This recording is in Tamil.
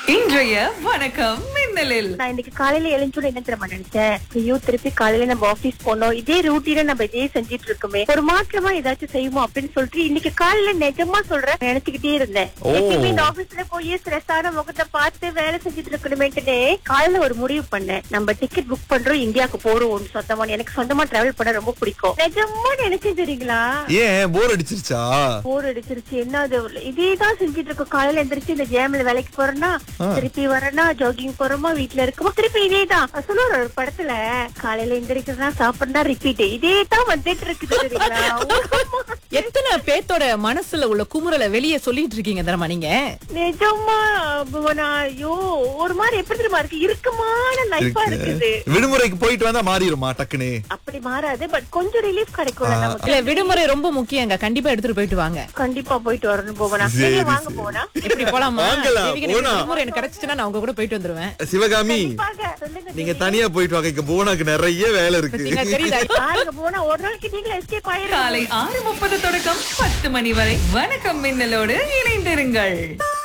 இன்றைய வணக்கம் மின்னலில் நான் இன்னைக்கு காலையில எழுஞ்சோட என்ன தெரியுமா நினைச்சேன் ஐயோ திருப்பி காலையில நம்ம ஆபீஸ் போனோம் இதே ரூட்டீன நம்ம இதே செஞ்சிட்டு இருக்கோமே ஒரு மாற்றமா ஏதாச்சும் செய்வோம் அப்படின்னு சொல்லிட்டு இன்னைக்கு காலையில நிஜமா சொல்றேன் நினைச்சுக்கிட்டே இருந்தேன் ஓ. எப்பயுமே இந்த ஆபீஸ்ல போய் ஸ்ட்ரெஸ்ஸான முகத்தை பார்த்து வேலை செஞ்சுட்டு இருக்கணுமேட்டுனே காலையில ஒரு முடிவு பண்ணேன் நம்ம டிக்கெட் புக் பண்றோம் இந்தியாவுக்கு போறோம் சொந்தமா எனக்கு சொந்தமா டிராவல் பண்ண ரொம்ப பிடிக்கும் நிஜமா நினைச்சேன் தெரியுங்களா ஏன் போர் அடிச்சிருச்சா போர் அடிச்சிருச்சு என்ன அது இதேதான் செஞ்சுட்டு இருக்கோம் காலையில எந்திரிச்சு இந்த ஜேம்ல வேலைக்கு போறேன்னா திருப்பி வரேன்னா ஜாகிங் போறோமா வீட்ல இருக்கோமா திருப்பி இதேதான் சொல்லுவாரு ஒரு படத்துல காலையில எந்திரிக்கிறதா சாப்பிடுறா ரிப்பீட் இதேதான் வந்துட்டு இருக்குது தெரியுங்களா எத்தனை பேத்தோட மனசுல உள்ள குமுறலை வெளியே சொல்லிட்டு இருக்கீங்க தரமா நீங்க நிஜமா புவனா ஐயோ ஒரு மாதிரி எப்படி தெரியுமா இருக்கு இறுக்கமான லைஃபா இருக்குது விடுமுறைக்கு போயிட்டு வந்தா மாறிடுமா டக்குன்னு அப்படி மாறாது பட் கொஞ்சம் ரிலீஃப் கிடைக்கும்ல நமக்கு இல்ல விடுமுறை ரொம்ப முக்கியங்க கண்டிப்பா எடுத்துட்டு போயிட்டு வாங்க கண்டிப்பா போயிட்டு வரணும் போவனா சரி, நீங்க வாங்க சரி. போவனா எப்படி போலாமா வாங்கலாம், தேவிக்கு எனக்கு போலாம். விடுமுறை எனக்கு கிடைச்சிச்சுன்னா நான் உங்க கூட போயிட்டு வந்துருவேன் சிவகாமி கண்டிப்பாக. சொல்லுங்க நீங்க தனியா போயிட்டு வாங்க இங்க புவனாக்கு நிறைய வேலை இருக்கு நீங்க தெரியுதா பாருங்க போனா ஒரு நாளைக்கு நீங்க எஸ்கேப் ஆயிரும் காலை ஆறு முப்பது தொடக்கம் பத்து மணி வரை வணக்கம் மின்னலோடு இணைந்திருங்கள்